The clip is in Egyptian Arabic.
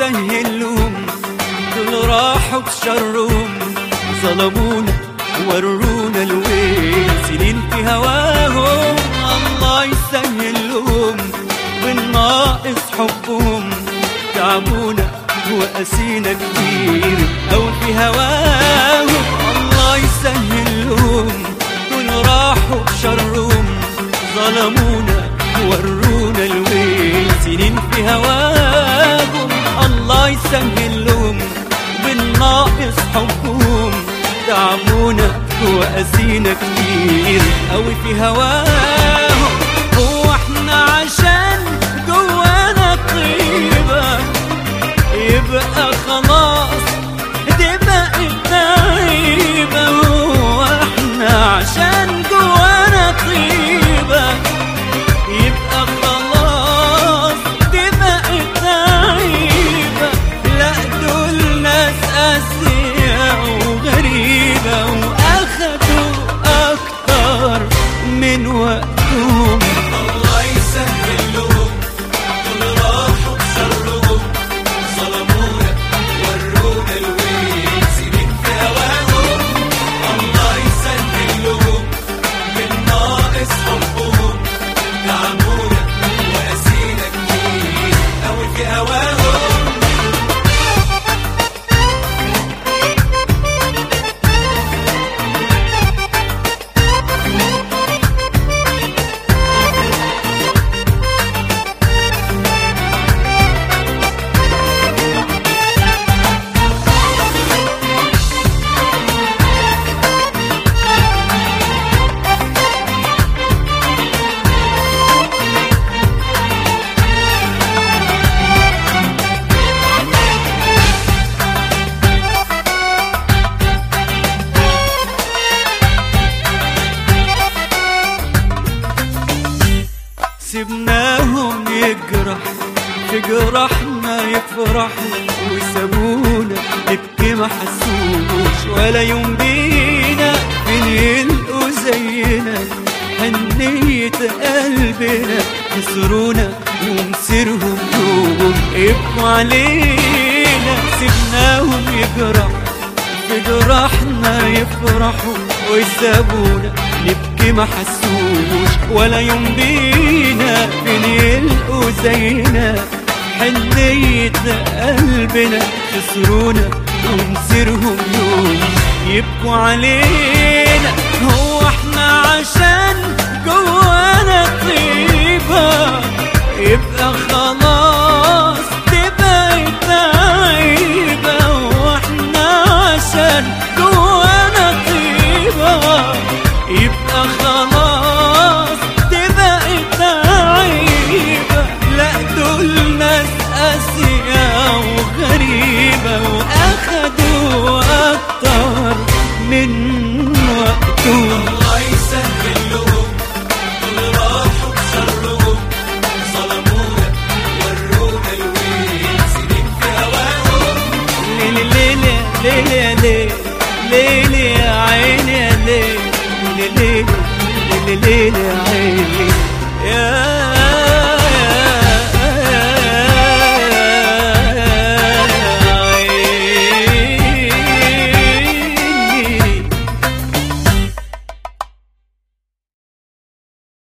يسهلهم دول راحوا بشرهم ظلمونا ورونا الويل سنين في هواهم الله يسهلهم بالناقص حبهم تعبونا وقاسينا كتير أو في هواهم الله يسهلهم دول راحوا بشرهم ظلمونا ورونا الويل سنين في هواهم الله يسهلهم بالناقص حبهم تعبونا وقاسينا كتير قوي في هواهم هو احنا عشان جوانا طيبة يبقى خلاص دي بقت عيبة هو احنا عشان جوانا طيبة يبقى خلاص دي بقت عيبة لا دول ناس قاسية وغريبة وأخدوا أكتر من وقتهم الله يسهل لهم دول راحوا بشرهم ظلمونا ورونا الويل سنين في هواهم الله يسهل لهم من ناقص حبهم تعبونا وقاسينا كتير قوي في هواهم سبناهم يجرح في جرحنا يفرحوا وسابونا نبكي ما حسوش ولا يوم بينا فين يلقوا زينا حنية قلبنا خسرونا ومصيرهم يوم يبقوا علينا سبناهم يجرح في جراحنا يفرحوا ويسابونا نبكي ما حسوش ولا يوم بينا فين يلقوا زينا حنية قلبنا خسرونا ومصيرهم يوم يبكوا علينا هو احنا عشان